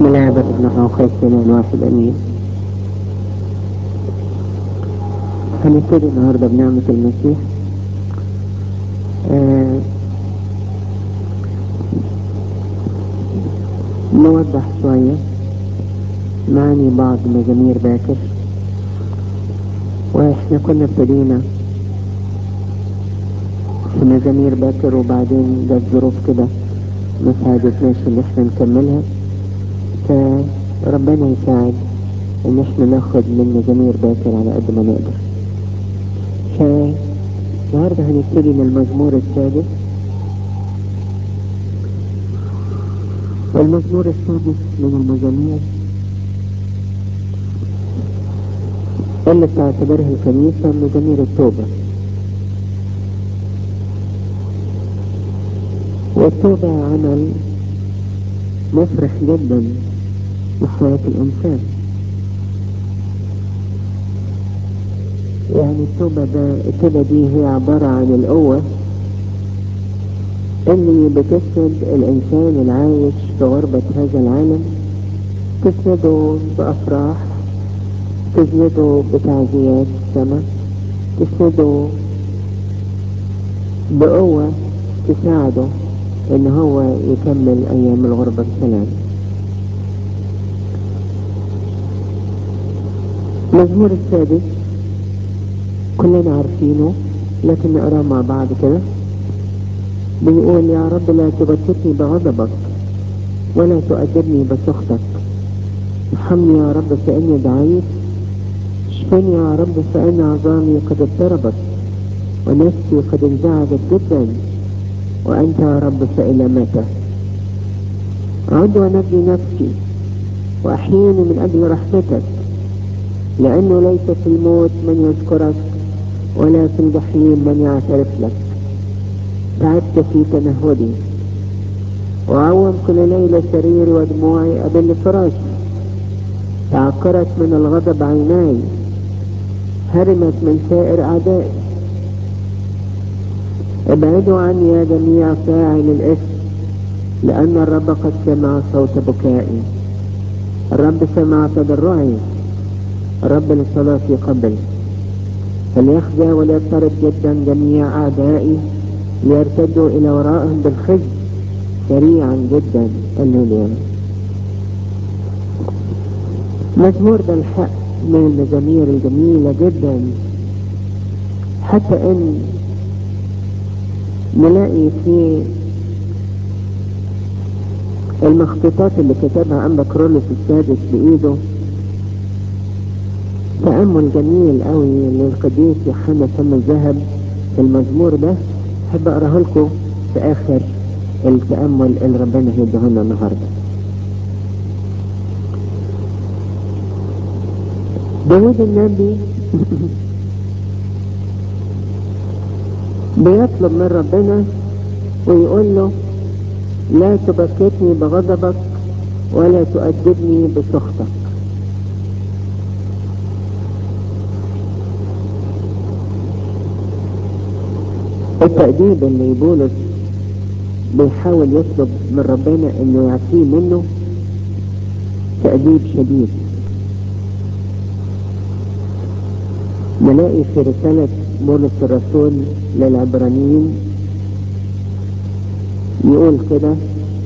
بسم الله ابن وخيسنا الواحد امين هنبتدي النهارده بنعمة المسيح آه نوضح شوية معاني بعض مزامير باكر واحنا كنا ابتدينا في مزامير باكر وبعدين جت ظروف كده ما ساعدتناش ان احنا نكملها فربنا يساعد ان احنا ناخد من مزامير باكر على قد ما نقدر فالنهارده هنبتدي من المزمور السادس المزمور السادس من المزامير اللي بتعتبرها الكنيسة مزامير التوبة والتوبة عمل مفرح جدا في حياة الإنسان يعني التوبة ده التوبة دي هي عبارة عن القوة اللي بتسند الإنسان العايش في غربة هذا العالم تسنده بأفراح تسنده بتعزيات السماء تسنده بقوة تساعده ان هو يكمل ايام الغربة بسلام مزمور السادس كلنا عارفينه لكن نقراه مع بعض كده بيقول يا رب لا تبكتني بغضبك ولا تؤدبني بسخطك ارحمني يا رب فاني ضعيف اشفني يا رب فان عظامي قد اضطربت ونفسي قد انزعجت جدا وأنت يا رب فإلى متى عد ونجي نفسي وأحييني من أجل رحمتك لأنه ليس في الموت من يذكرك ولا في الجحيم من يعترف لك تعبت في تنهدي وعوم كل ليلة سريري ودموعي أبل فراشي تعكرت من الغضب عيناي هرمت من سائر أعدائي ابعدوا عني يا جميع فاعل الاسم لأن الرب قد سمع صوت بكائي الرب سمع تضرعي الرب لصلاتي قبل فليخزى وليضطرب جدا جميع أعدائي ليرتدوا إلى ورائهم بالخزي سريعا جدا الليل مزمور ده الحق من المزامير الجميلة جدا حتى ان نلاقي في المخطوطات اللي كتبها أنبا كرولوس السادس بإيده تأمل جميل قوي للقديس يوحنا فم الذهب في المزمور ده أحب أقراه لكم في آخر التأمل اللي ربنا هيديه لنا النهارده. داود النبي بيطلب من ربنا ويقول له لا تبكتني بغضبك ولا تؤدبني بسخطك التأديب اللي بولس بيحاول يطلب من ربنا انه يعفيه منه تأديب شديد نلاقي في رسالة بولس الرسول للعبرانيين يقول كده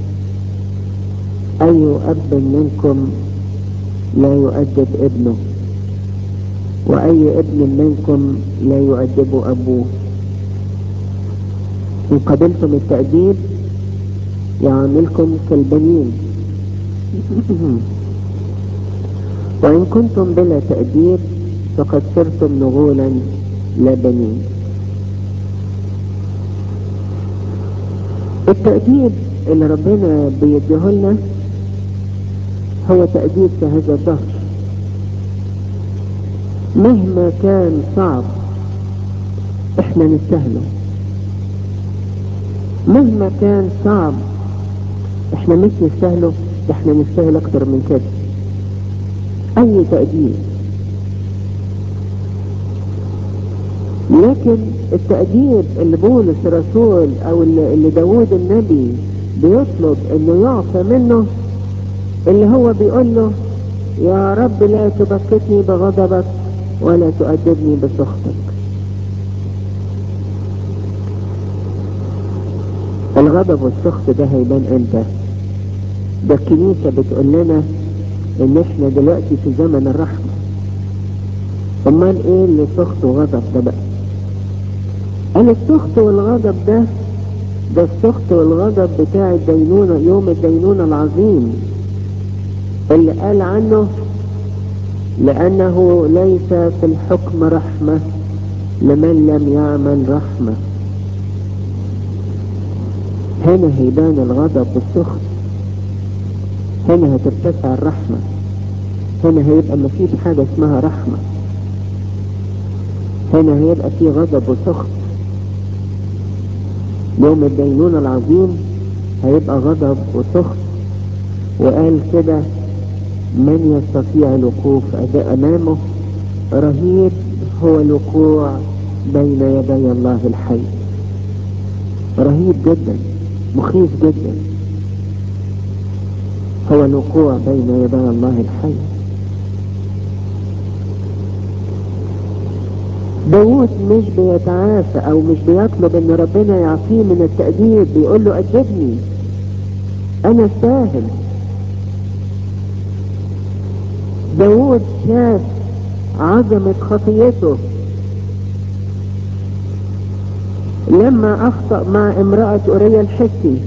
أي أب منكم لا يؤدب ابنه وأي ابن منكم لا يؤدب أبوه إن قبلتم التأديب يعاملكم كالبنين وإن كنتم بلا تأديب فقد صرتم نغولا لا بنين التأديب اللي ربنا بيديه لنا هو تأديب في هذا الظهر مهما كان صعب احنا نستاهله مهما كان صعب احنا مش نستاهله احنا نستاهل اكتر من كده اي تأديب لكن التأديب اللي بولس الرسول او اللي, اللي داود النبي بيطلب انه يعفى منه اللي هو بيقول له يا رب لا تبكتني بغضبك ولا تؤدبني بسخطك الغضب والسخط ده هيبان امتى ده الكنيسة بتقول لنا ان احنا دلوقتي في زمن الرحمة امال ايه اللي سخط وغضب ده بقى قال السخط والغضب ده ده السخط والغضب بتاع الدينونة يوم الدينونة العظيم اللي قال عنه لأنه ليس في الحكم رحمة لمن لم يعمل رحمة هنا هيبان الغضب والسخط هنا هترتفع الرحمة هنا هيبقى مفيش حاجة اسمها رحمة هنا هيبقى في غضب وسخط يوم الدينون العظيم هيبقى غضب وسخط وقال كده من يستطيع الوقوف امامه رهيب هو الوقوع بين يدي الله الحي رهيب جدا مخيف جدا هو الوقوع بين يدي الله الحي داود مش بيتعافى او مش بيطلب ان ربنا يعطيه من التأديب بيقول له أدبني انا ساهل داود شاف عظمة خطيته لما اخطأ مع امرأة اوريا الحسي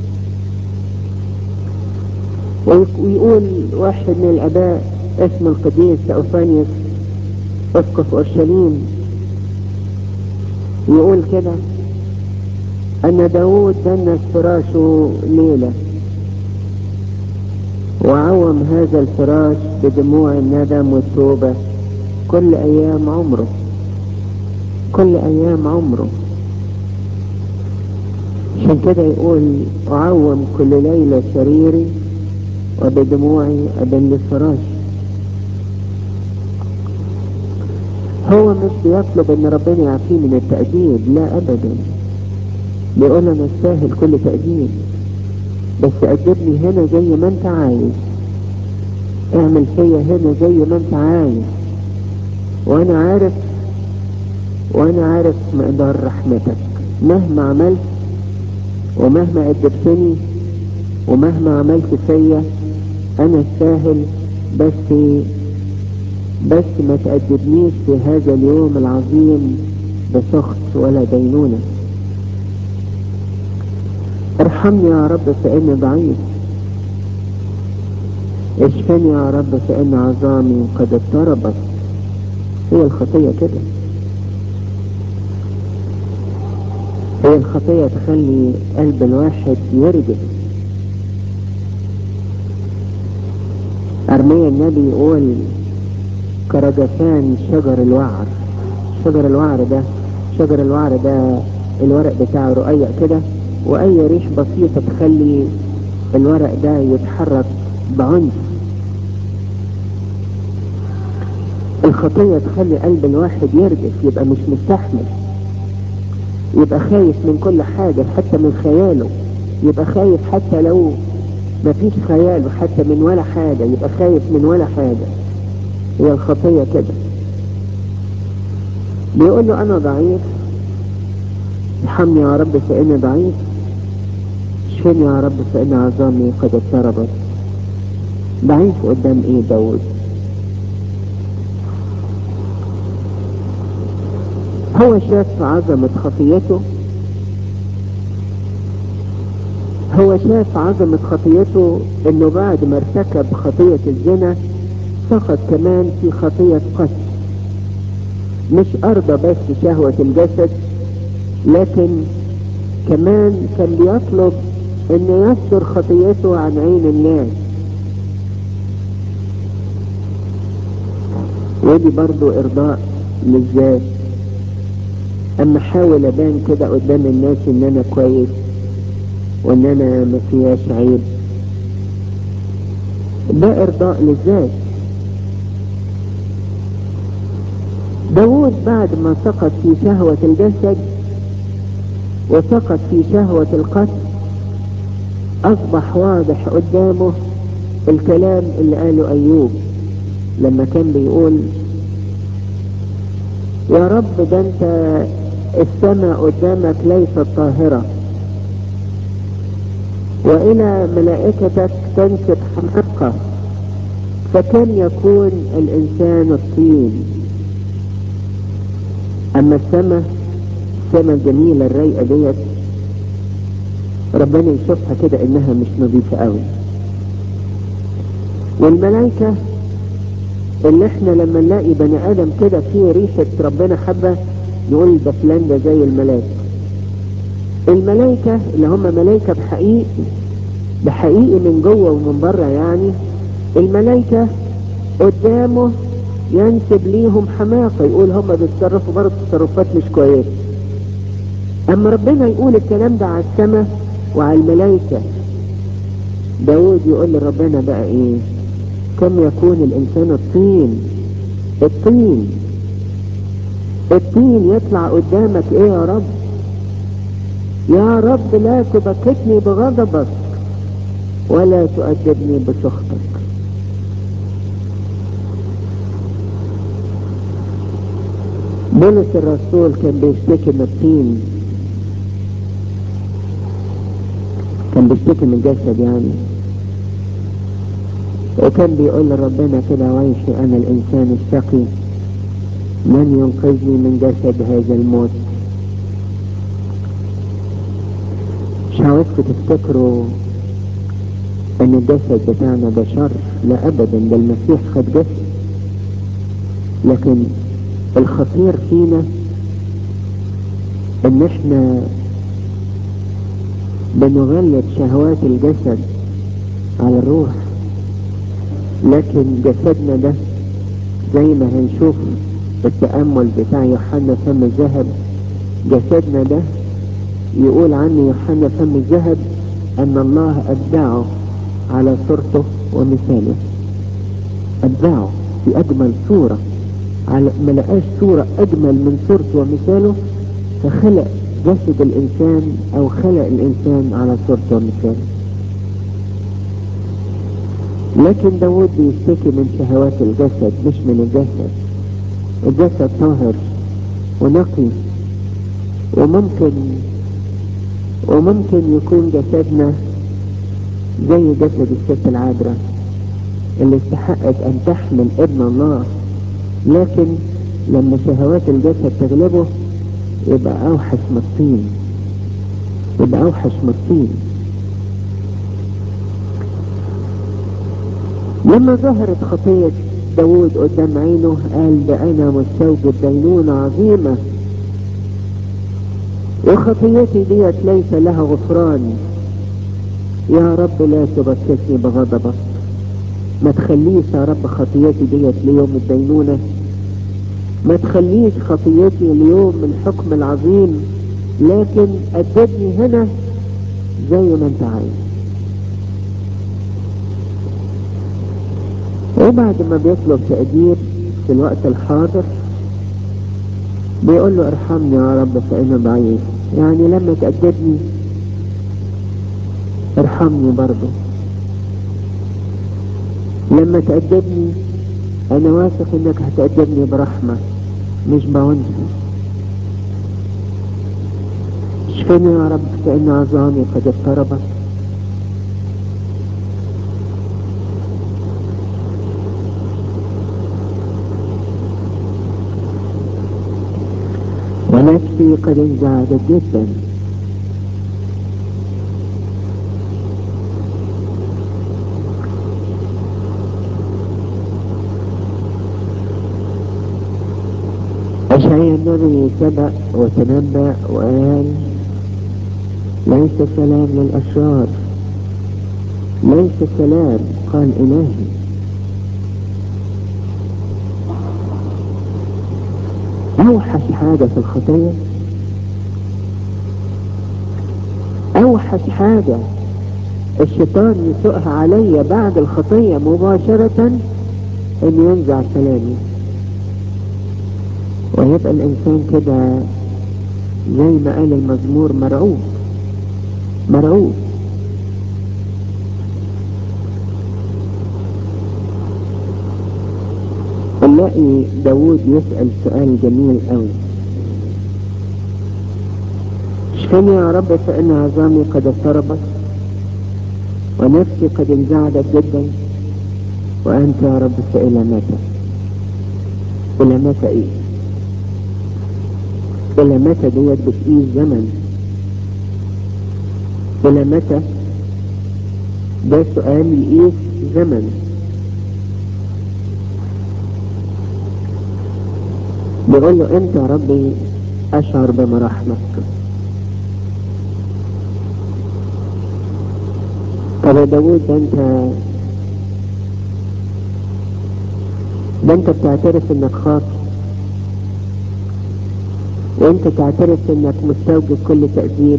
ويقول واحد من الاباء اسم القديس اوفانيوس اسقف اورشليم يقول كده ان داود دنس فراشه ليلة وعوم هذا الفراش بدموع الندم والتوبة كل ايام عمره كل ايام عمره عشان كده يقول اعوم كل ليلة سريري وبدموعي ابل فراشي هو مش بيطلب ان ربنا يعطيه من التأديب لا ابدا بيقول انا استاهل كل تأديب بس أدبني هنا زي ما انت عايز اعمل فيا هنا زي ما انت عايز وانا عارف وانا عارف مقدار رحمتك مهما عملت ومهما أدبتني ومهما عملت فيا انا استاهل بس بس ما تأدبنيش في هذا اليوم العظيم بسخط ولا دينونة ارحمني يا رب فإني ضعيف اشفني يا رب فإن عظامي قد اضطربت هي الخطية كده هي الخطية تخلي قلب الواحد يرجف أرميا النبي يقول كرجفان شجر الوعر شجر الوعر ده شجر الوعر ده الورق بتاعه رقيق كده واي ريش بسيطة تخلي الورق ده يتحرك بعنف الخطية تخلي قلب الواحد يرجف يبقى مش مستحمل يبقى خايف من كل حاجة حتى من خياله يبقى خايف حتى لو مفيش خيال حتى من ولا حاجة يبقى خايف من ولا حاجة هي الخطية كده بيقول له انا ضعيف ارحمني يا رب فاني ضعيف اشفني يا رب فان عظامي قد اضطربت ضعيف قدام ايه داود هو شاف عظمة خطيته هو شاف عظمة خطيته انه بعد ما ارتكب خطية الزنا سقط كمان في خطية قتل مش ارضى بس شهوة الجسد لكن كمان كان بيطلب ان يصدر خطيته عن عين الناس ودي برضو ارضاء للذات اما حاول ابان كده قدام الناس ان انا كويس وان انا ما فيهاش عيب ده ارضاء للذات داود بعد ما سقط في شهوة الجسد وسقط في شهوة القتل اصبح واضح قدامه الكلام اللي قاله ايوب لما كان بيقول يا رب ده انت السماء قدامك ليست طاهرة والى ملائكتك تنسب حماقة فكم يكون الانسان الطين اما السماء السماء الجميلة الرايقة ديت ربنا يشوفها كده انها مش نظيفة قوي والملائكة اللي احنا لما نلاقي بني ادم كده فيه ريحة ربنا حبة نقول ده فلان ده زي الملاك الملائكة اللي هم ملائكة بحقيقي بحقيقي من جوه ومن بره يعني الملائكة قدامه ينسب ليهم حماقة يقول هم بيتصرفوا برضه تصرفات مش كويسة اما ربنا يقول الكلام ده على السماء وعلى الملائكة داود يقول لربنا بقى ايه كم يكون الانسان الطين الطين الطين يطلع قدامك ايه يا رب يا رب لا تبكتني بغضبك ولا تؤدبني بسخطك بولس الرسول كان بيشتكي من الطين كان بيشتكي من الجسد يعني وكان بيقول لربنا كده ويحي انا الانسان الشقي من ينقذني من جسد هذا الموت مش عاوزكم تفتكروا ان الجسد بتاعنا ده شر لا ابدا ده المسيح خد جسد لكن الخطير فينا ان احنا بنغلب شهوات الجسد على الروح لكن جسدنا ده زي ما هنشوف التأمل بتاع يوحنا فم الذهب جسدنا ده يقول عنه يوحنا فم الذهب ان الله ابدعه على صورته ومثاله ابدعه في اجمل صورة على ما لقاش صورة اجمل من صورته ومثاله فخلق جسد الانسان او خلق الانسان على صورته ومثاله لكن داود بيشتكي من شهوات الجسد مش من الجسد الجسد طاهر ونقي وممكن وممكن يكون جسدنا زي جسد الست العذراء اللي استحقت ان تحمل ابن الله لكن لما شهوات الجسد تغلبه يبقى اوحش من الطين يبقى اوحش من الطين لما ظهرت خطية داود قدام عينه قال ده انا مستوجب دينونة عظيمة وخطيتي ديت ليس لها غفران يا رب لا تبكتني بغضبك ما تخليش يا رب خطيتي ديت ليوم الدينونة ما تخليش خطيتي اليوم الحكم العظيم لكن أدبني هنا زي ما انت عايز وبعد ما بيطلب تأديب في الوقت الحاضر بيقول له ارحمني يا رب فأنا ضعيف يعني لما تأدبني ارحمني برضه لما تأدبني انا واثق انك هتأدبني برحمة مش بعنف اشفني يا رب فان عظامي قد اضطربت ونفسي قد انزعجت جدا أشعيا النبي سبق وتنبأ وقال ليس سلام للأشرار ليس سلام قال إلهي أوحش حاجة في الخطية أوحش حاجة الشيطان يسوقها عليا بعد الخطية مباشرة إن ينزع سلامي ويبقى الإنسان كده زي ما قال المزمور مرعوب مرعوب نلاقي داود يسأل سؤال جميل قوي اشفني يا رب فإن عظامي قد اضطربت ونفسي قد انزعجت جدا وأنت يا رب فإلى متى إلى متى إيه إلى متى ديت بتقيس زمن إلى متى ده سؤال يقيس زمن بيقول له انت يا ربي اشعر بمراحمك طب يا داود ده انت ده انت بتعترف انك خاطئ وانت تعترف انك مستوجب كل تأديب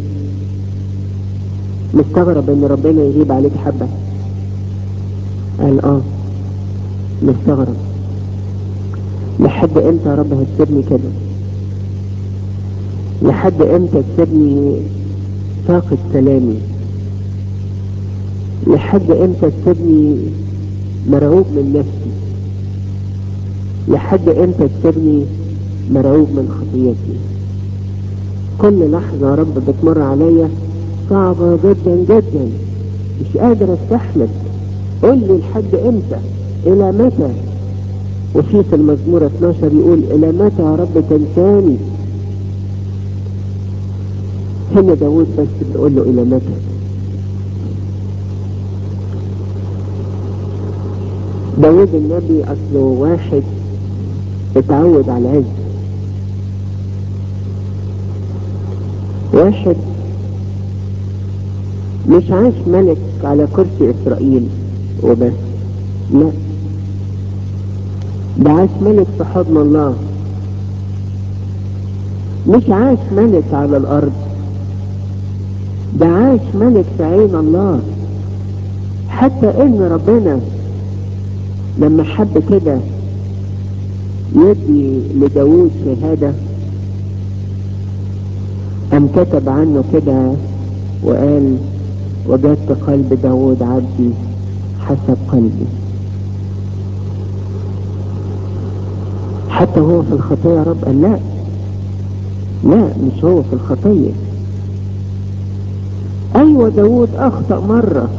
مستغرب ان ربنا يغيب عليك حبة قال اه مستغرب لحد امتى يا رب هتسيبني كده لحد امتى تسيبني فاقد سلامي لحد امتى تسيبني مرعوب من نفسي لحد امتى تسيبني مرعوب من خطيتي كل لحظة يا رب بتمر عليا صعبة جدا جدا مش قادر استحمل قول لي لحد امتى الى متى وفي في المزمور 12 يقول الى متى يا رب تنساني هنا داود بس بيقول له الى متى داود النبي اصله واحد اتعود على العز واحد مش عاش ملك على كرسي اسرائيل وبس لا ده عاش ملك في حضن الله مش عاش ملك على الارض ده عاش ملك في عين الله حتى ان ربنا لما حب كده يدي لداود شهادة أم كتب عنه كده وقال وجدت قلب داود عبدي حسب قلبي حتى هو في الخطية يا رب قال لا لا مش هو في الخطية ايوه داود اخطأ مرة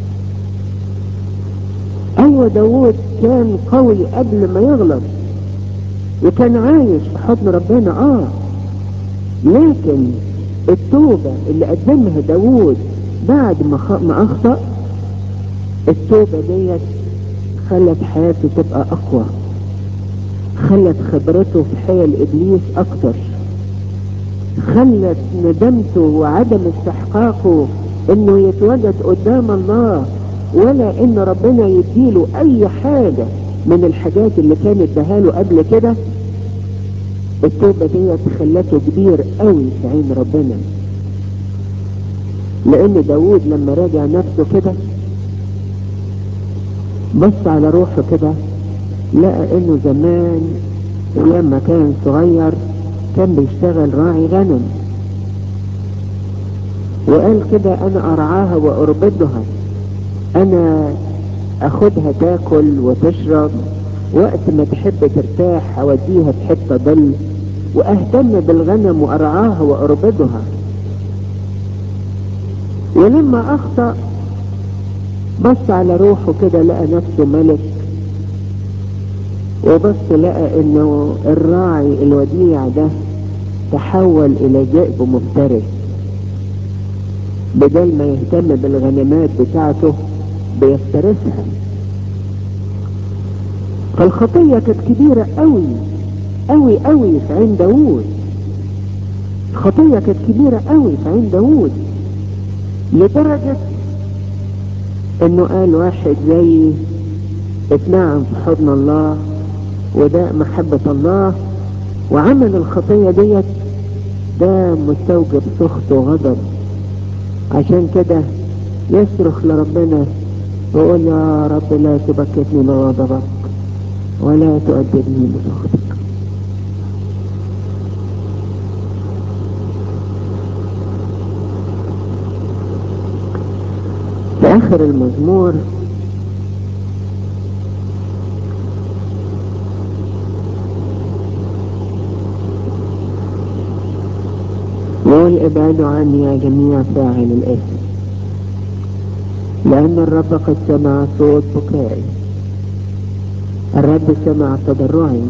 ايوه داود كان قوي قبل ما يغلط وكان عايش في حضن ربنا اه لكن التوبة اللي قدمها داود بعد ما خ... ما اخطأ التوبة ديت خلت حياته تبقى اقوى خلت خبرته في حيل ابليس اكتر خلت ندمته وعدم استحقاقه انه يتواجد قدام الله ولا ان ربنا يديله اي حاجة من الحاجات اللي كانت اداها قبل كده التوبة ديت خلته كبير قوي في عين ربنا لان داود لما راجع نفسه كده بص على روحه كده لقى انه زمان لما كان صغير كان بيشتغل راعي غنم وقال كده انا ارعاها واربضها انا اخدها تاكل وتشرب وقت ما تحب ترتاح اوديها في حته ظل واهتم بالغنم وارعاها واربضها ولما اخطأ بص على روحه كده لقى نفسه ملك وبص لقى انه الراعي الوديع ده تحول الى ذئب مفترس بدل ما يهتم بالغنمات بتاعته بيفترسها فالخطية كانت كبيرة قوي قوي قوي في عين داوود الخطية كانت كبيرة قوي في عين داوود لدرجة انه قال واحد زي اتنعم في حضن الله وده محبة الله وعمل الخطية ديت ده مستوجب سخط وغضب عشان كده يصرخ لربنا ويقول يا رب لا تبكتني بغضبك ولا تؤدبني بسخطك في اخر المزمور لي ابعدوا عني يا جميع فاعل الاثم لان الرب قد سمع صوت بكائي الرب سمع تضرعي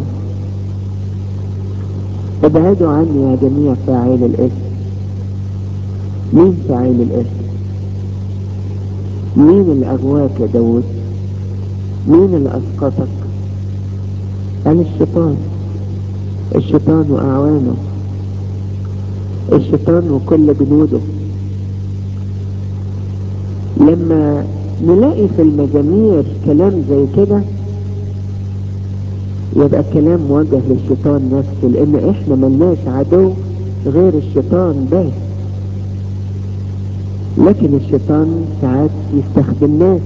ابعدوا عني يا جميع فاعل الاثم مين فاعل الاثم مين اللي اغواك يا داود مين اللي اسقطك قال الشيطان الشيطان واعوانه الشيطان وكل جنوده لما نلاقي في المزامير كلام زي كده يبقى الكلام موجه للشيطان نفسه لان احنا ملناش عدو غير الشيطان بس لكن الشيطان ساعات يستخدم ناس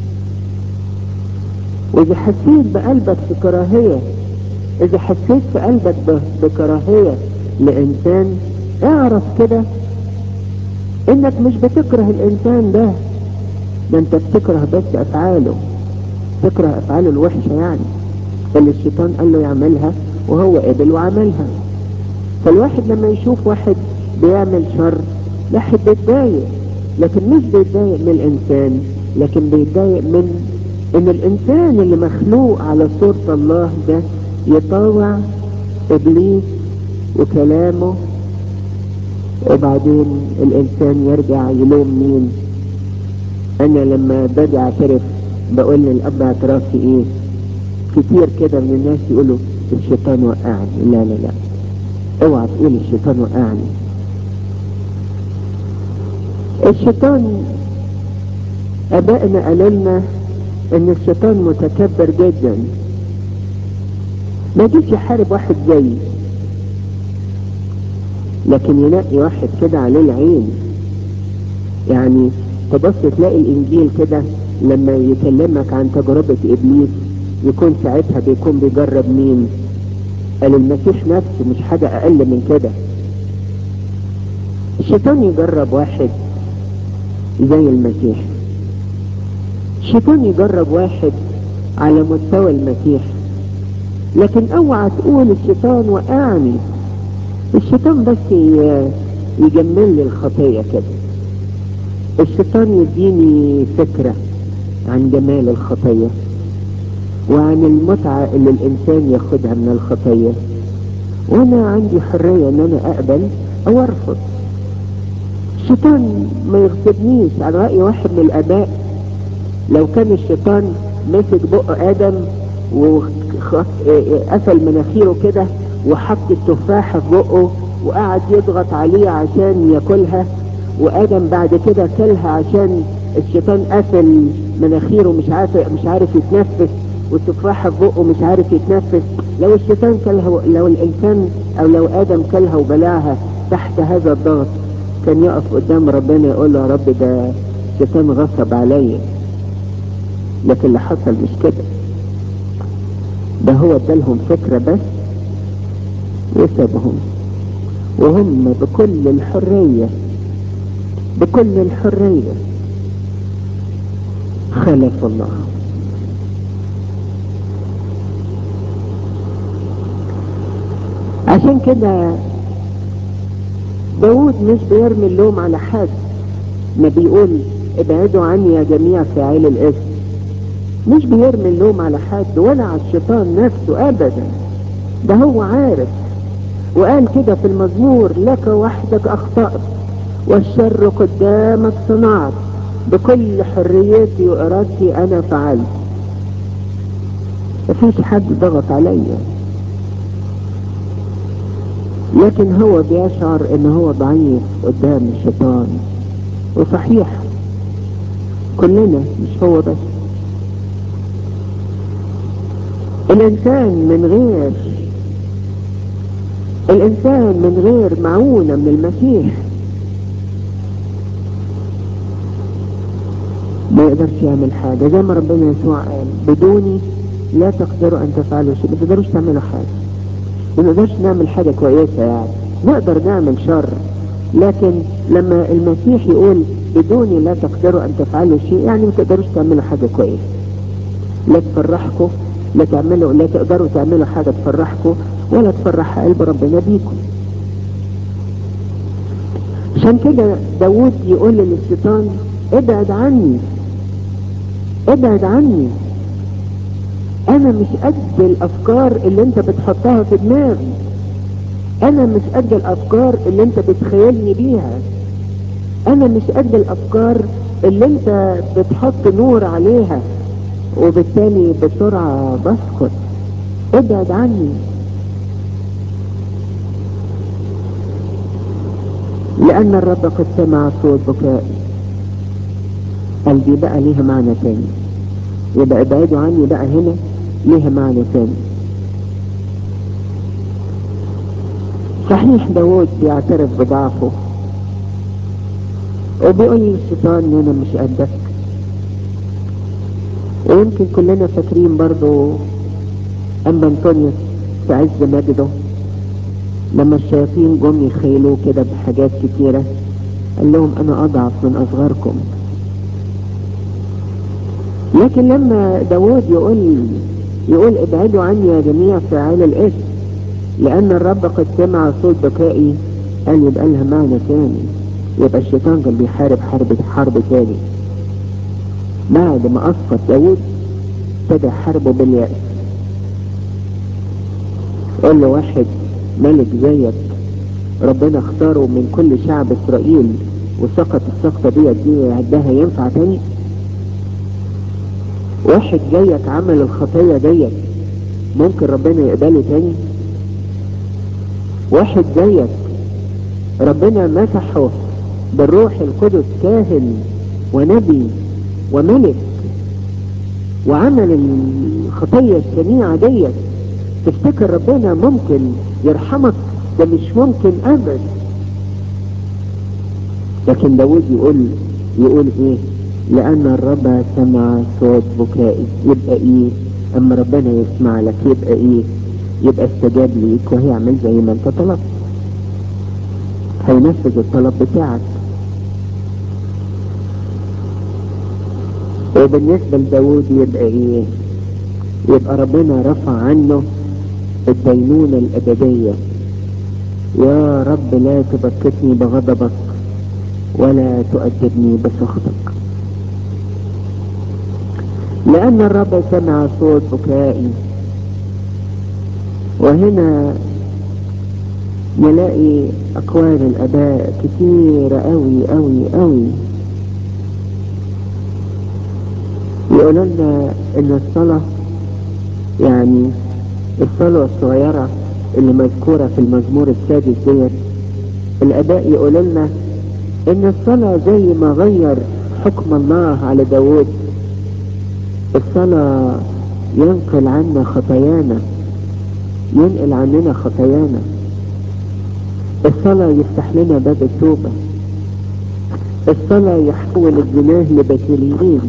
واذا حسيت بقلبك في كراهية اذا حسيت في قلبك بكراهية لانسان اعرف كده انك مش بتكره الانسان ده ده انت بتكره بس افعاله تكره افعاله الوحشة يعني اللي الشيطان قال له يعملها وهو قبل وعملها فالواحد لما يشوف واحد بيعمل شر واحد بيتضايق لكن مش بيتضايق من الانسان لكن بيتضايق من ان الانسان اللي مخلوق على صورة الله ده يطاوع ابليس وكلامه وبعدين الانسان يرجع يلوم مين انا لما باجي اعترف بقول للاب اعترافي ايه كتير كده من الناس يقولوا الشيطان وقعني لا لا لا اوعى تقول الشيطان وقعني الشيطان ابائنا قالوا لنا ان الشيطان متكبر جدا ما يجيش يحارب واحد زيي لكن يلاقي واحد كده عليه العين يعني تبص تلاقي الانجيل كده لما يكلمك عن تجربة ابليس يكون ساعتها بيكون بيجرب مين قال المسيح نفسه مش حاجة اقل من كده الشيطان يجرب واحد زي المسيح الشيطان يجرب واحد على مستوى المسيح لكن اوعى تقول الشيطان وقعني الشيطان بس يجمل لي الخطية كده الشيطان يديني فكرة عن جمال الخطية وعن المتعة اللي الانسان ياخدها من الخطية وانا عندي حرية ان انا اقبل او ارفض الشيطان ما يغصبنيش على رأي واحد من الاباء لو كان الشيطان مسك بق ادم وقفل مناخيره كده وحط التفاحة في بقه وقعد يضغط عليه عشان ياكلها وادم بعد كده كلها عشان الشيطان قفل مناخيره مش عارف مش عارف يتنفس والتفاحة في بقه مش عارف يتنفس لو الشيطان كلها لو الانسان او لو ادم كلها وبلعها تحت هذا الضغط كان يقف قدام ربنا يقول له يا رب ده الشيطان غصب عليا لكن اللي حصل مش كده ده هو ادالهم فكرة بس وسابهم وهم بكل الحرية بكل الحرية خلف الله عشان كده داود مش بيرمي اللوم على حد ما بيقول ابعدوا عني يا جميع فاعل الاثم مش بيرمي اللوم على حد ولا على الشيطان نفسه ابدا ده هو عارف وقال كده في المزمور لك وحدك اخطأت والشر قدامك صنعت بكل حريتي وارادتي انا فعلت مفيش حد ضغط عليا لكن هو بيشعر ان هو ضعيف قدام الشيطان وصحيح كلنا مش هو بس الانسان من غير الانسان من غير معونة من المسيح ما يقدرش يعمل حاجة زي ما ربنا يسوع قال بدوني لا تقدروا ان تفعلوا شيء ما تقدروش تعملوا حاجة ما نقدرش نعمل حاجة كويسة يعني نقدر نعمل شر لكن لما المسيح يقول بدوني لا تقدروا ان تفعلوا شيء يعني ما تقدروش تعملوا حاجة كويسة لا تفرحكم لا تعملوا لا تقدروا تعملوا حاجة تفرحكم ولا تفرح قلب ربنا بيكم عشان كده داود يقول للشيطان ابعد عني ابعد عني انا مش قد الافكار اللي انت بتحطها في دماغي انا مش قد الافكار اللي انت بتخيلني بيها انا مش قد الافكار اللي انت بتحط نور عليها وبالتالي بسرعة بسكت ابعد عني لان الرب قد سمع صوت بكائي قلبي بقى ليها معنى تاني يبقى ابعدوا عني بقى هنا ليها معنى تاني صحيح داود بيعترف بضعفه وبيقول للشيطان ان انا مش قدك ويمكن كلنا فاكرين برضو اما انطونيوس في عز مجده لما الشياطين جم يخيلوه كده بحاجات كتيرة قال لهم انا اضعف من اصغركم لكن لما داود يقول يقول ابعدوا عني يا جميع فعال الاسم لان الرب قد سمع صوت بكائي قال يبقى لها معنى تاني يبقى الشيطان كان بيحارب حرب حرب تاني بعد ما اسقط داود ابتدى حربه باليأس قال له واحد ملك زيك ربنا اختاره من كل شعب اسرائيل وسقط السقطة دي دي عدها ينفع تاني واحد زيك عمل الخطية ديت ممكن ربنا يقبله تاني واحد زيك ربنا مسحه بالروح القدس كاهن ونبي وملك وعمل الخطية الشنيعة ديت تفتكر ربنا ممكن يرحمك ده مش ممكن ابدا لكن داود يقول يقول ايه لان الرب سمع صوت بكائي يبقى ايه اما ربنا يسمع لك يبقى ايه يبقى استجاب ليك وهيعمل زي ما انت طلبت هينفذ الطلب بتاعك وبالنسبة لداود يبقى ايه يبقى ربنا رفع عنه الدينونة الأبدية يا رب لا تبكتني بغضبك ولا تؤدبني بسخطك لأن الرب سمع صوت بكائي وهنا نلاقي أقوال الآباء كتيرة أوي أوي أوي يقولوا لنا إن الصلاة يعني الصلاة الصغيرة اللي مذكورة في المزمور السادس ديت الآباء يقولوا لنا إن الصلاة زي ما غير حكم الله على داود الصلاة ينقل عنا خطايانا ينقل عننا خطايانا الصلاة يفتح لنا باب التوبة الصلاة يحول الجناه لبتوليين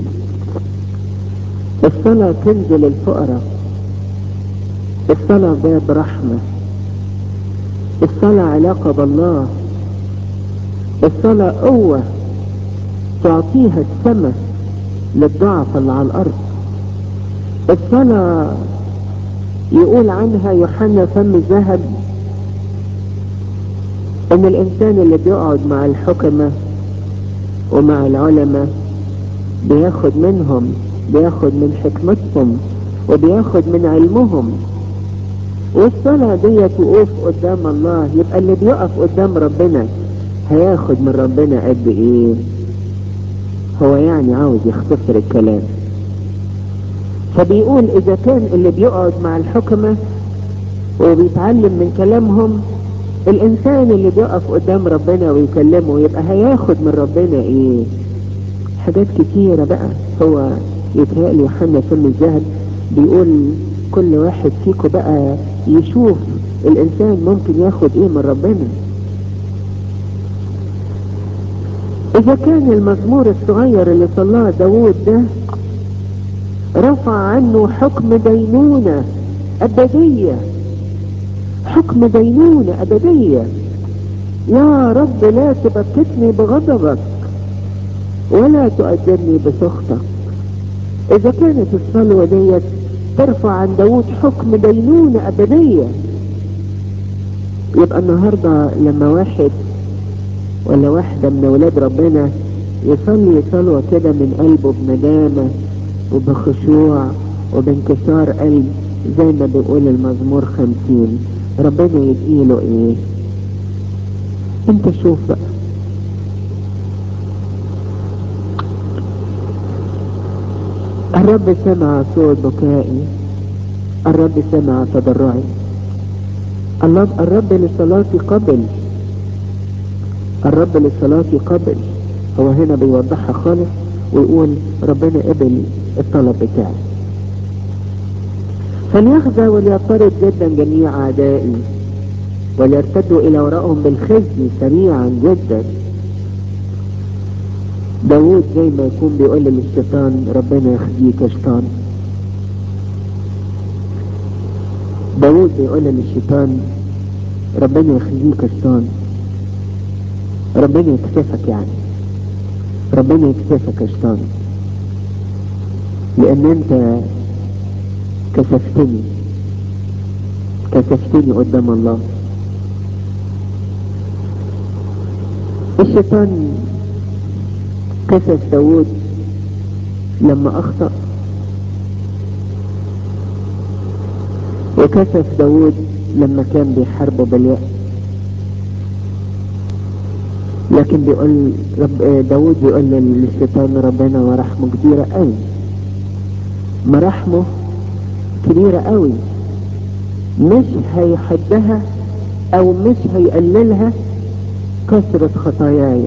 الصلاة تنزل الفقراء الصلاة باب رحمة الصلاة علاقة بالله الصلاة قوة تعطيها السماء للضعف اللي على الأرض الصلاة يقول عنها يوحنا فم الذهب ان الانسان اللي بيقعد مع الحكمة ومع العلماء بياخد منهم بياخد من حكمتهم وبياخد من علمهم والصلاة ديت وقوف قدام الله يبقى اللي بيقف قدام ربنا هياخد من ربنا قد ايه هو يعني عاوز يختصر الكلام فبيقول اذا كان اللي بيقعد مع الحكمة وبيتعلم من كلامهم الانسان اللي بيقف قدام ربنا ويكلمه يبقى هياخد من ربنا ايه حاجات كتيرة بقى هو يتهيألي يوحنا فم الذهب بيقول كل واحد فيكم بقى يشوف الانسان ممكن ياخد ايه من ربنا اذا كان المزمور الصغير اللي صلاه داود ده رفع عنه حكم دينونة ابدية حكم دينونة ابدية يا رب لا تبكتني بغضبك ولا تؤدبني بسخطك اذا كانت الصلوة ديت ترفع عن داود حكم دينونة ابدية يبقى النهاردة لما واحد ولا واحدة من ولاد ربنا يصلي صلوة كده من قلبه بندامة وبخشوع وبانكسار قلب زي ما بيقول المزمور خمسين ربنا يديله ايه انت شوف بقى الرب سمع صوت بكائي الرب سمع تضرعي الله الرب لصلاتي قبل الرب لصلاتي قبل هو هنا بيوضحها خالص ويقول ربنا قبل الطلب بتاعي فليخزى وليضطرب جدا جميع اعدائي وليرتدوا الى وراءهم بالخزي سريعا جدا داود زي ما يكون بيقول للشيطان ربنا يخزيك يا شيطان داود بيقول للشيطان ربنا يخزيك يا شيطان ربنا يكسفك يعني ربنا يكسفك يا شيطان لان انت كسفتني كسفتني قدام الله الشيطان كسف داود لما اخطأ وكسف داود لما كان بيحاربه باليأس لكن بيقول رب داود بيقول للشيطان ربنا ورحمه كبيرة قوي مراحمه كبيرة قوي مش هيحدها او مش هيقللها كثرة خطاياي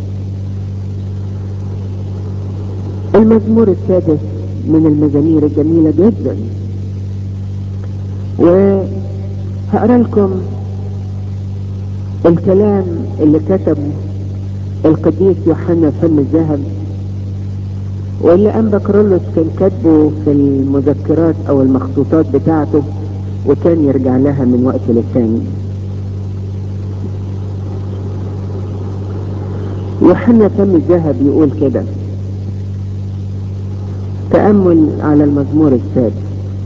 المزمور السادس من المزامير الجميلة جدا وهقرا لكم الكلام اللي كتب القديس يوحنا فم الذهب واللي أنبا كرولوس كان كاتبه في المذكرات أو المخطوطات بتاعته وكان يرجع لها من وقت للتاني يوحنا فم الذهب يقول كده تأمل على المزمور السادس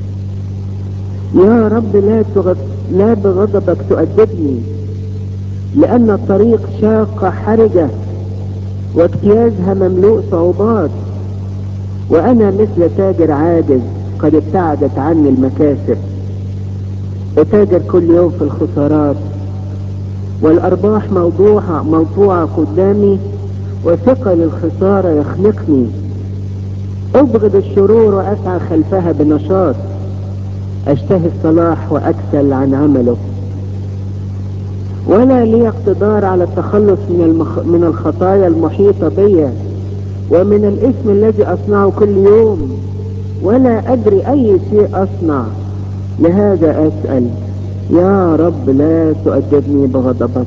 يا رب لا تغض... لا بغضبك تؤدبني لأن الطريق شاقة حرجة واجتيازها مملوء صعوبات وأنا مثل تاجر عاجز قد ابتعدت عني المكاسب أتاجر كل يوم في الخسارات والأرباح موضوعة موضوعة قدامي وثقل الخسارة يخنقني أبغض الشرور وأسعى خلفها بنشاط أشتهي الصلاح وأكسل عن عمله ولا لي اقتدار على التخلص من, المخ... من الخطايا المحيطة بي ومن الاسم الذي أصنعه كل يوم ولا أدري أي شيء أصنع لهذا أسأل يا رب لا تؤدبني بغضبك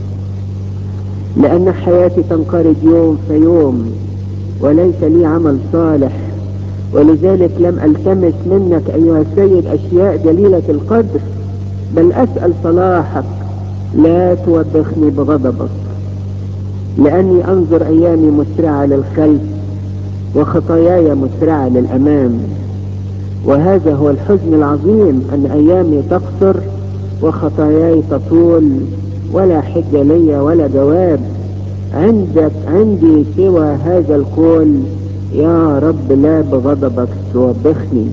لأن حياتي تنقرض يوم فيوم وليس لي عمل صالح ولذلك لم التمس منك ايها السيد اشياء جليلة القدر بل اسأل صلاحك لا توبخني بغضبك لاني انظر ايامي مسرعة للخلف وخطاياي مسرعة للامام وهذا هو الحزن العظيم ان ايامي تقصر وخطاياي تطول ولا حجة لي ولا جواب عندك عندي سوى هذا القول يا رب لا بغضبك توبخني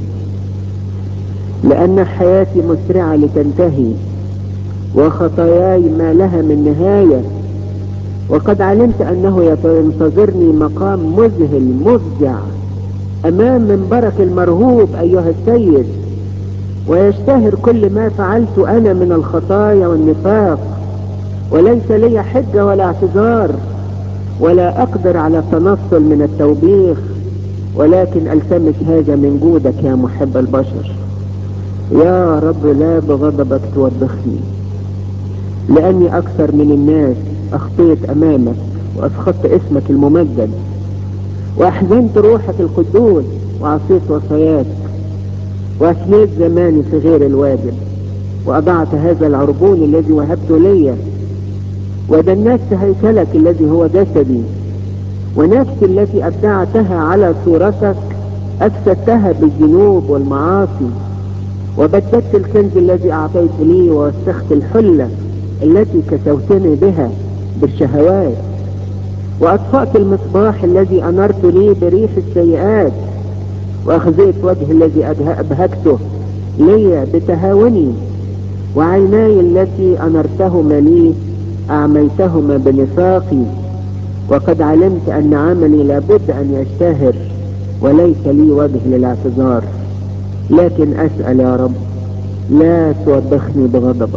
لأن حياتي مسرعة لتنتهي وخطاياي ما لها من نهاية وقد علمت أنه ينتظرني مقام مذهل مفزع أمام منبرك المرهوب أيها السيد ويشتهر كل ما فعلت أنا من الخطايا والنفاق وليس لي حجة ولا اعتذار ولا أقدر على التنصل من التوبيخ ولكن ألتمس هذا من جودك يا محب البشر يا رب لا بغضبك توبخني لأني أكثر من الناس أخطيت أمامك وأسخطت اسمك الممجد وأحزنت روحك القدوس وعصيت وصاياك وأثنيت زماني في غير الواجب وأضعت هذا العربون الذي وهبته لي ودنست هيكلك الذي هو جسدي ونفسي التي أبدعتها على صورتك أفسدتها بالذنوب والمعاصي وبددت الكنز الذي أعطيت لي ووسخت الحلة التي كسوتني بها بالشهوات وأطفأت المصباح الذي أنرت لي بريح السيئات وأخزيت وجه الذي أبهكته لي بتهاوني وعيناي التي أنرتهما لي أعميتهما بنفاقي وقد علمت أن عملي لابد أن يشتهر وليس لي وجه للاعتذار لكن أسأل يا رب لا توبخني بغضبك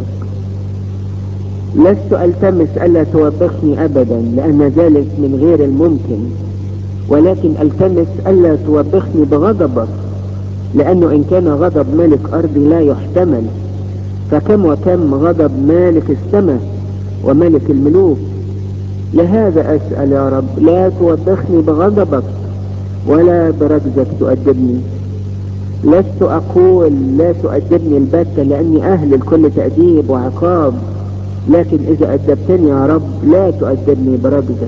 لست التمس الا توبخني ابدا لان ذلك من غير الممكن ولكن التمس الا توبخني بغضبك لانه ان كان غضب ملك ارضي لا يحتمل فكم وكم غضب مالك السماء وملك الملوك لهذا اسال يا رب لا توبخني بغضبك ولا برجزك تؤدبني لست اقول لا تؤدبني البتة لاني اهل الكل تأديب وعقاب لكن اذا ادبتني يا رب لا تؤدبني برجزك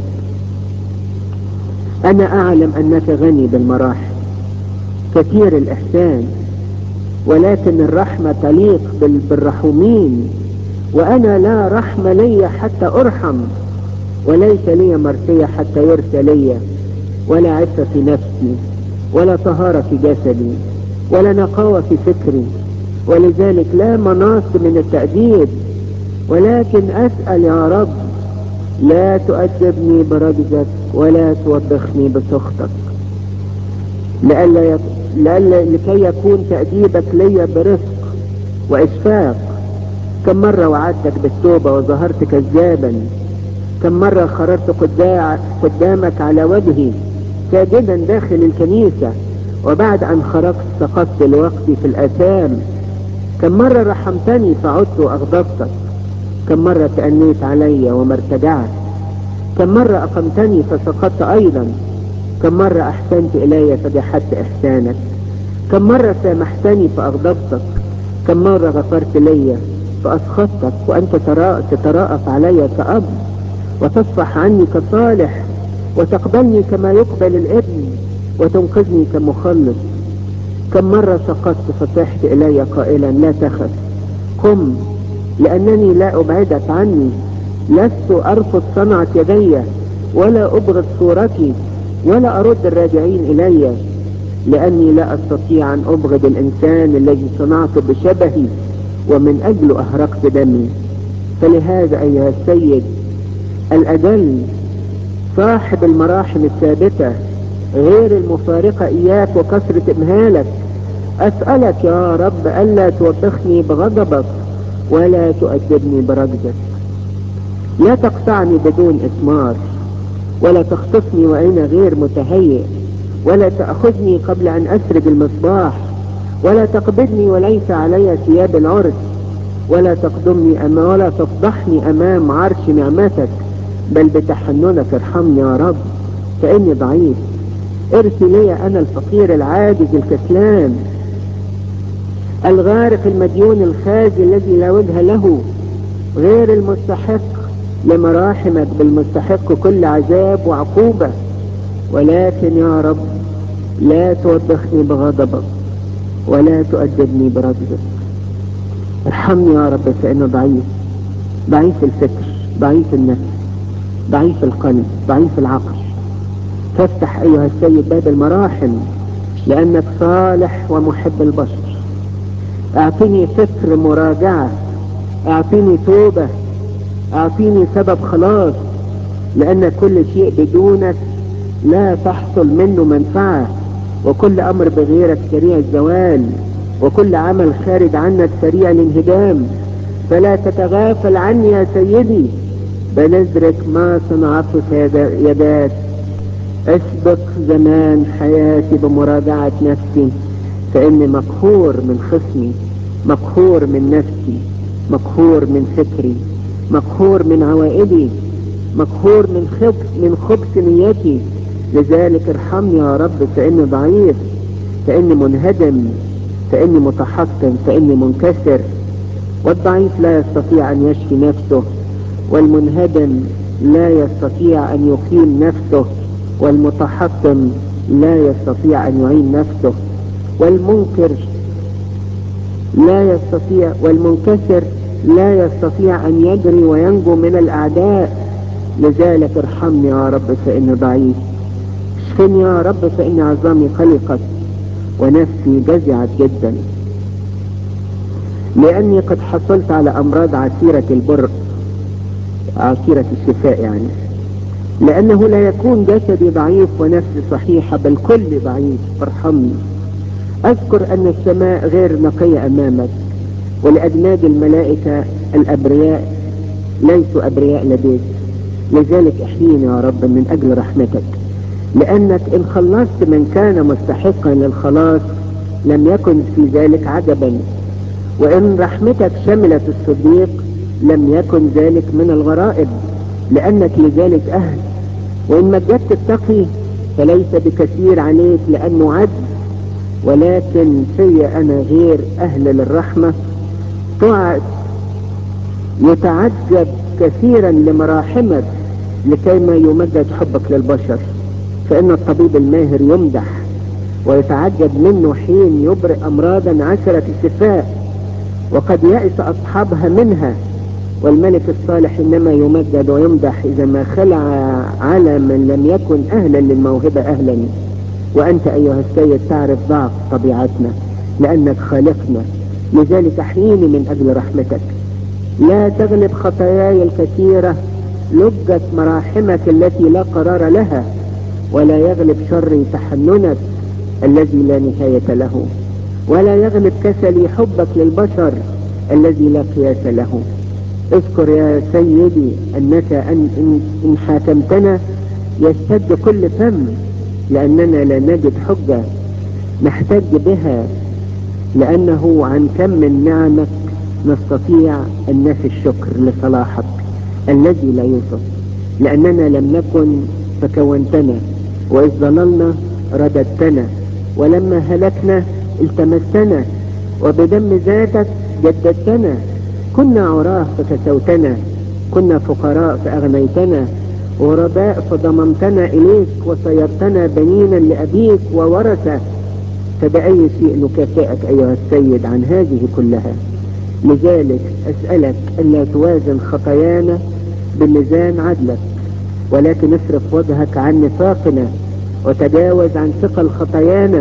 انا اعلم انك غني بالمراحم كثير الاحسان ولكن الرحمة تليق بالرحومين وانا لا رحمة لي حتى ارحم وليس لي مرثية حتى يرثى لي ولا عفة في نفسي ولا طهارة في جسدي ولا نقاوة في فكري ولذلك لا مناص من التأديب ولكن أسأل يا رب لا تؤدبني برجزك ولا توبخني بسخطك لألا يك... لألا لكي يكون تأديبك لي برفق وإشفاق كم مرة وعدتك بالتوبة وظهرت كذابا كم مرة خرجت قدامك على وجهي ساجدا داخل الكنيسة وبعد أن خرجت سقطت لوقتي في الآثام كم مرة رحمتني فعدت وأغضبتك كم مرة تأنيت علي وما ارتجعت كم مرة أقمتني فسقطت أيضا كم مرة أحسنت إلي فجحدت إحسانك كم مرة سامحتني فأغضبتك كم مرة غفرت لي فأسخطتك وأنت تتراءف علي كأب وتصفح عني كصالح وتقبلني كما يقبل الابن وتنقذني كمخلص كم مرة سقطت فصحت إلي قائلا لا تخف قم لأنني لا أبعدك عني لست أرفض صنعة يدي ولا أبغض صورتي ولا أرد الراجعين إلي لأني لا أستطيع أن أبغض الإنسان الذي صنعته بشبهي ومن أجله أهرقت دمي فلهذا أيها السيد الأجل صاحب المراحم الثابتة غير المفارقة إياك وكثرة إمهالك أسألك يا رب ألا توبخني بغضبك ولا تؤدبني برجزك لا تقطعني بدون إثمار ولا تخطفني وأنا غير متهيئ ولا تأخذني قبل أن أسرج المصباح ولا تقبضني وليس علي ثياب العرس ولا تقدمني أما ولا تفضحني أمام عرش نعمتك بل بتحننك ارحمني يا رب فإني ضعيف ارثي لي أنا الفقير العاجز الكسلان الغارق المديون الخازي الذي لا وجه له غير المستحق لمراحمك بالمستحق كل عذاب وعقوبة ولكن يا رب لا توبخني بغضبك ولا تؤدبني برجلك ارحمني يا رب فإنه ضعيف ضعيف الفكر ضعيف النفس ضعيف القلب ضعيف العقل فافتح أيها السيد باب المراحم لأنك صالح ومحب البشر اعطيني فكر مراجعة اعطيني توبة اعطيني سبب خلاص لان كل شيء بدونك لا تحصل منه منفعة وكل امر بغيرك سريع الزوال وكل عمل خارج عنك سريع الانهدام فلا تتغافل عني يا سيدي بنذرك ما صنعته يداك اسبق زمان حياتي بمراجعة نفسي فاني مقهور من خصمي مقهور من نفسي مقهور من فكري مقهور من عوائدي مقهور من خبث من خبث نيتي لذلك ارحمني يا رب فاني ضعيف فاني منهدم فاني متحطم فاني منكسر والضعيف لا يستطيع ان يشفي نفسه والمنهدم لا يستطيع ان يقيم نفسه والمتحطم لا يستطيع ان يعين نفسه والمنكر لا يستطيع والمنكسر لا يستطيع أن يجري وينجو من الأعداء لذلك ارحمني يا رب فإني ضعيف اشفني يا رب فإن عظامي خلقت ونفسي جزعت جدا لأني قد حصلت على أمراض عسيرة البر عسيرة الشفاء يعني لأنه لا يكون جسدي ضعيف ونفسي صحيحة بل كل ضعيف ارحمني أذكر أن السماء غير نقية أمامك ولأجناد الملائكة الأبرياء ليسوا أبرياء لديك لذلك احييني يا رب من أجل رحمتك لأنك إن خلصت من كان مستحقا للخلاص لم يكن في ذلك عجبا وإن رحمتك شملت الصديق لم يكن ذلك من الغرائب لأنك لذلك أهل وإن مجدت التقي فليس بكثير عليك لأنه عدل ولكن في أنا غير أهل للرحمة تعد يتعجب كثيرا لمراحمك لكيما يمجد حبك للبشر فإن الطبيب الماهر يمدح ويتعجب منه حين يبرئ أمراضا عشرة الشفاء وقد يأس أصحابها منها والملك الصالح إنما يمجد ويمدح إذا ما خلع على من لم يكن أهلا للموهبة أهلا وأنت أيها السيد تعرف ضعف طبيعتنا لأنك خالقنا لذلك أحييني من أجل رحمتك لا تغلب خطاياي الكثيرة لجة مراحمك التي لا قرار لها ولا يغلب شري تحننك الذي لا نهاية له ولا يغلب كسلي حبك للبشر الذي لا قياس له اذكر يا سيدي انك ان, إن, إن حاكمتنا يشتد كل فم لاننا لا نجد حجة نحتج بها لانه عن كم من نعمك نستطيع ان نفي الشكر لصلاحك الذي لا يوصف لاننا لم نكن فكونتنا واذ ضللنا رددتنا ولما هلكنا التمستنا وبدم ذاتك جددتنا كنا عراه فكسوتنا كنا فقراء فأغنيتنا غرباء فضممتنا إليك وصيرتنا بنينا لأبيك وورثة فبأي شيء نكافئك أيها السيد عن هذه كلها لذلك أسألك ألا توازن خطايانا بميزان عدلك ولكن اصرف وجهك عن نفاقنا وتجاوز عن ثقل خطايانا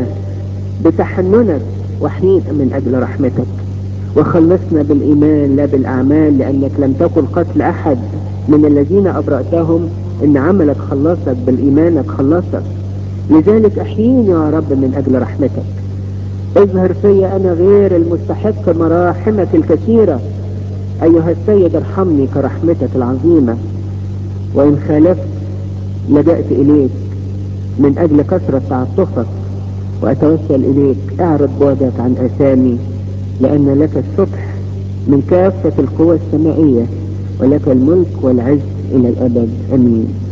بتحننك وحين من أجل رحمتك وخلصنا بالإيمان لا بالأعمال لأنك لم تقل قتل أحد من الذين أبرأتهم إن عملك خلصك بالإيمانك خلصك لذلك أحييني يا رب من أجل رحمتك اظهر في أنا غير المستحق مراحمك الكثيرة أيها السيد ارحمني كرحمتك العظيمة وإن خالفت لجأت إليك من أجل كثرة تعطفك وأتوسل إليك اعرض بعدك عن أسامي لأن لك الصبح من كافة القوى السمائية ولك الملك والعز إلى الأبد أمين